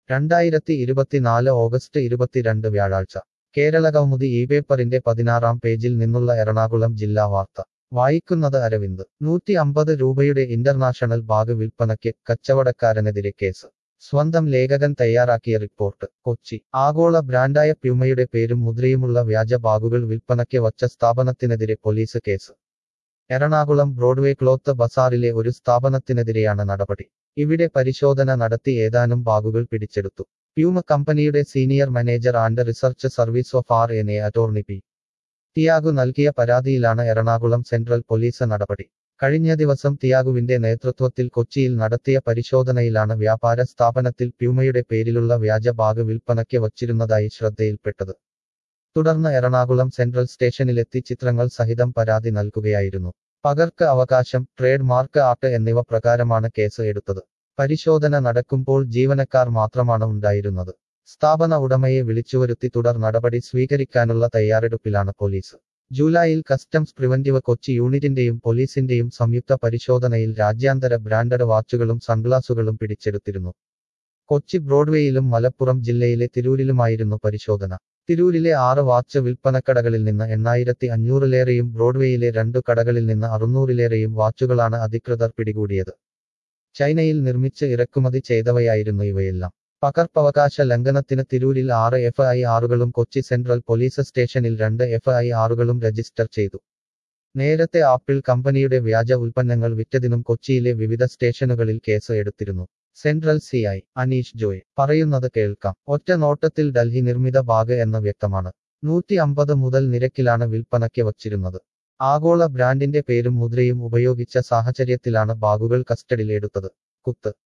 രണ്ടായിരത്തി ഇരുപത്തിനാല് ഓഗസ്റ്റ് ഇരുപത്തിരണ്ട് വ്യാഴാഴ്ച കേരളകൗമുദി ഈ പേപ്പറിന്റെ പതിനാറാം പേജിൽ നിന്നുള്ള എറണാകുളം ജില്ലാ വാർത്ത വായിക്കുന്നത് അരവിന്ദ് നൂറ്റി അമ്പത് രൂപയുടെ ഇന്റർനാഷണൽ ബാഗ് വിൽപ്പനയ്ക്ക് കച്ചവടക്കാരനെതിരെ കേസ് സ്വന്തം ലേഖകൻ തയ്യാറാക്കിയ റിപ്പോർട്ട് കൊച്ചി ആഗോള ബ്രാൻഡായ പ്യൂമയുടെ പേരും മുദ്രയുമുള്ള വ്യാജ ബാഗുകൾ വിൽപ്പനയ്ക്ക് വച്ച സ്ഥാപനത്തിനെതിരെ police case Ernakulam Broadway cloth ബസാറിലെ ഒരു സ്ഥാപനത്തിനെതിരെയാണ് നടപടി ഇവിടെ പരിശോധന നടത്തി ഏതാനും ബാഗുകൾ പിടിച്ചെടുത്തു പ്യൂമ കമ്പനിയുടെ senior manager and research service of R N A attorney P Thiyagu നൽകിയ പരാതിയിലാണ് എറണാകുളം സെൻട്രൽ പോലീസ് നടപടി കഴിഞ്ഞ ദിവസം തിയാഗുവിന്റെ നേതൃത്വത്തിൽ കൊച്ചിയിൽ നടത്തിയ പരിശോധനയിലാണ് വ്യാപാര സ്ഥാപനത്തിൽ പ്യൂമയുടെ പേരിലുള്ള വ്യാജ ബാഗ് വിൽപ്പനയ്ക്ക് വച്ചിരുന്നതായി ശ്രദ്ധയിൽപ്പെട്ടത് തുടർന്ന് എറണാകുളം സെൻട്രൽ സ്റ്റേഷനിലെത്തി ചിത്രങ്ങൾ സഹിതം പരാതി നൽകുകയായിരുന്നു പകർക്ക് അവകാശം ട്രേഡ് മാർക്ക് ആർട്ട് എന്നിവ പ്രകാരമാണ് കേസ് എടുത്തത് പരിശോധന നടക്കുമ്പോൾ ജീവനക്കാർ മാത്രമാണ് ഉണ്ടായിരുന്നത് സ്ഥാപന ഉടമയെ വിളിച്ചുവരുത്തി തുടർ നടപടി സ്വീകരിക്കാനുള്ള തയ്യാറെടുപ്പിലാണ് പോലീസ് ജൂലൈയിൽ കസ്റ്റംസ് പ്രിവന്റീവ് കൊച്ചി യൂണിറ്റിന്റെയും പോലീസിന്റെയും സംയുക്ത പരിശോധനയിൽ രാജ്യാന്തര ബ്രാൻഡഡ് വാച്ചുകളും സൺഗ്ലാസുകളും പിടിച്ചെടുത്തിരുന്നു കൊച്ചി ബ്രോഡ്വേയിലും മലപ്പുറം ജില്ലയിലെ തിരൂരിലുമായിരുന്നു പരിശോധന തിരൂരിലെ ആറ് വാച്ച് വിൽപ്പനക്കടകളിൽ നിന്ന് എണ്ണായിരത്തി അഞ്ഞൂറിലേറെയും ബ്രോഡ്വേയിലെ രണ്ടു കടകളിൽ നിന്ന് അറുന്നൂറിലേറെയും വാച്ചുകളാണ് അധികൃതർ പിടികൂടിയത് ചൈനയിൽ നിർമ്മിച്ച് ഇറക്കുമതി ചെയ്തവയായിരുന്നു ഇവയെല്ലാം പകർപ്പവകാശ ലംഘനത്തിന് തിരൂരിൽ ആറ് എഫ് ഐ ആറുകളും കൊച്ചി സെൻട്രൽ പോലീസ് സ്റ്റേഷനിൽ രണ്ട് എഫ് ഐ ആറുകളും രജിസ്റ്റർ ചെയ്തു നേരത്തെ ആപ്പിൾ കമ്പനിയുടെ വ്യാജ ഉൽപ്പന്നങ്ങൾ വിറ്റതിനും കൊച്ചിയിലെ വിവിധ സ്റ്റേഷനുകളിൽ കേസ് എടുത്തിരുന്നു central C I Anish Joy പറയുന്നത് കേൾക്കാം ഒറ്റ നോട്ടത്തിൽ ഡൽഹി നിർമ്മിത ബാഗ് എന്ന് വ്യക്തമാണ് നൂറ്റി അമ്പത് മുതൽ നിരക്കിലാണ് വിൽപ്പനയ്ക്ക് വച്ചിരുന്നത് ആഗോള ബ്രാൻഡിന്റെ പേരും മുദ്രയും ഉപയോഗിച്ച സാഹചര്യത്തിലാണ് ബാഗുകൾ കസ്റ്റഡിയിലെടുത്തത് കുത്ത്